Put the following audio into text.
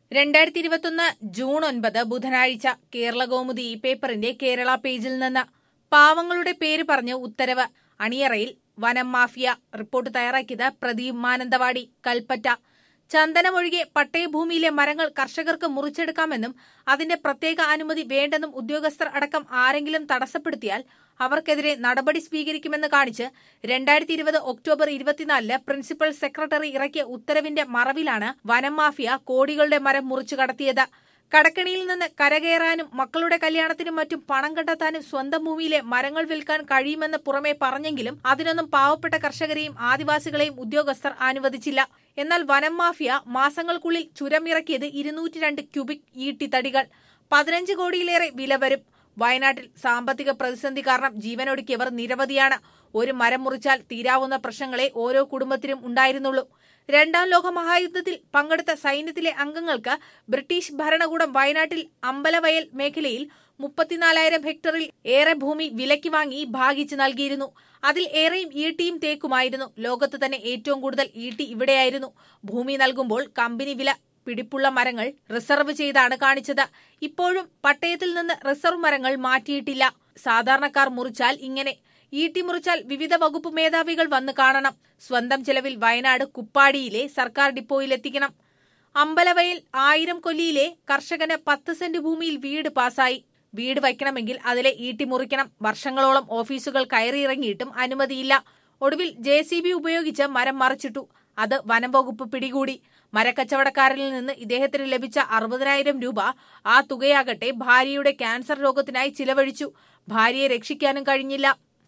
രണ്ടായിരത്തി ഇരുപത്തൊന്ന് ജൂൺ ഒൻപത് ബുധനാഴ്ച കേരള കൗമുദി ഈ പേപ്പറിന്റെ കേരള പേജിൽ നിന്ന് പാവങ്ങളുടെ പേര് പറഞ്ഞ് ഉത്തരവ് അണിയറയിൽ വനം മാഫിയ റിപ്പോർട്ട് തയ്യാറാക്കിയത് പ്രദീപ് മാനന്തവാടി കൽപ്പറ്റ ചന്ദനമൊഴികെ പട്ടയഭൂമിയിലെ മരങ്ങൾ കർഷകർക്ക് മുറിച്ചെടുക്കാമെന്നും അതിന്റെ പ്രത്യേക അനുമതി വേണ്ടെന്നും ഉദ്യോഗസ്ഥർ അടക്കം ആരെങ്കിലും തടസ്സപ്പെടുത്തിയാൽ അവർക്കെതിരെ നടപടി സ്വീകരിക്കുമെന്ന് കാണിച്ച് രണ്ടായിരത്തി ഇരുപത് ഒക്ടോബർ ഇരുപത്തിനാലിന് പ്രിൻസിപ്പൽ സെക്രട്ടറി ഇറക്കിയ ഉത്തരവിന്റെ മറവിലാണ് വനം മാഫിയ കോടികളുടെ മരം മുറിച്ചു കടത്തിയത് കടക്കണിയിൽ നിന്ന് കരകയറാനും മക്കളുടെ കല്യാണത്തിനും മറ്റും പണം കണ്ടെത്താനും സ്വന്തം ഭൂമിയിലെ മരങ്ങൾ വിൽക്കാൻ കഴിയുമെന്ന് പുറമെ പറഞ്ഞെങ്കിലും അതിനൊന്നും പാവപ്പെട്ട കർഷകരെയും ആദിവാസികളെയും ഉദ്യോഗസ്ഥർ അനുവദിച്ചില്ല എന്നാൽ വനം മാഫിയ മാസങ്ങൾക്കുള്ളിൽ ചുരമിറക്കിയത് ഇരുന്നൂറ്റി രണ്ട് ക്യൂബിക് ഈട്ടിത്തടികൾ പതിനഞ്ച് കോടിയിലേറെ വില വരും വയനാട്ടിൽ സാമ്പത്തിക പ്രതിസന്ധി കാരണം ജീവനൊടുക്കിയവർ നിരവധിയാണ് ഒരു മരം മുറിച്ചാൽ തീരാവുന്ന പ്രശ്നങ്ങളെ ഓരോ കുടുംബത്തിനും ഉണ്ടായിരുന്നുള്ളൂ രണ്ടാം ലോക മഹായുദ്ധത്തിൽ പങ്കെടുത്ത സൈന്യത്തിലെ അംഗങ്ങൾക്ക് ബ്രിട്ടീഷ് ഭരണകൂടം വയനാട്ടിൽ അമ്പലവയൽ മേഖലയിൽ മുപ്പത്തിനാലായിരം ഹെക്ടറിൽ ഏറെ ഭൂമി വിലയ്ക്ക് വാങ്ങി ഭാഗിച്ചു നൽകിയിരുന്നു അതിൽ ഏറെയും ഈട്ടിയും തേക്കുമായിരുന്നു ലോകത്ത് തന്നെ ഏറ്റവും കൂടുതൽ ഈട്ടി ഇവിടെയായിരുന്നു ഭൂമി നൽകുമ്പോൾ കമ്പനി വില പിടിപ്പുള്ള മരങ്ങൾ റിസർവ് ചെയ്താണ് കാണിച്ചത് ഇപ്പോഴും പട്ടയത്തിൽ നിന്ന് റിസർവ് മരങ്ങൾ മാറ്റിയിട്ടില്ല സാധാരണക്കാർ മുറിച്ചാൽ ഇങ്ങനെ ഈട്ടി മുറിച്ചാൽ വിവിധ വകുപ്പ് മേധാവികൾ വന്ന് കാണണം സ്വന്തം ചെലവിൽ വയനാട് കുപ്പാടിയിലെ സർക്കാർ ഡിപ്പോയിലെത്തിക്കണം അമ്പലവയൽ ആയിരം കൊല്ലിയിലെ കർഷകന് പത്ത് സെന്റ് ഭൂമിയിൽ വീട് പാസായി വീട് വയ്ക്കണമെങ്കിൽ അതിലെ ഈട്ടി മുറിക്കണം വർഷങ്ങളോളം ഓഫീസുകൾ കയറിയിറങ്ങിയിട്ടും അനുമതിയില്ല ഒടുവിൽ ജെ സി ബി ഉപയോഗിച്ച് മരം മറിച്ചിട്ടു അത് വനം വകുപ്പ് പിടികൂടി മരക്കച്ചവടക്കാരിൽ നിന്ന് ഇദ്ദേഹത്തിന് ലഭിച്ച അറുപതിനായിരം രൂപ ആ തുകയാകട്ടെ ഭാര്യയുടെ ക്യാൻസർ രോഗത്തിനായി ചിലവഴിച്ചു ഭാര്യയെ രക്ഷിക്കാനും കഴിഞ്ഞില്ല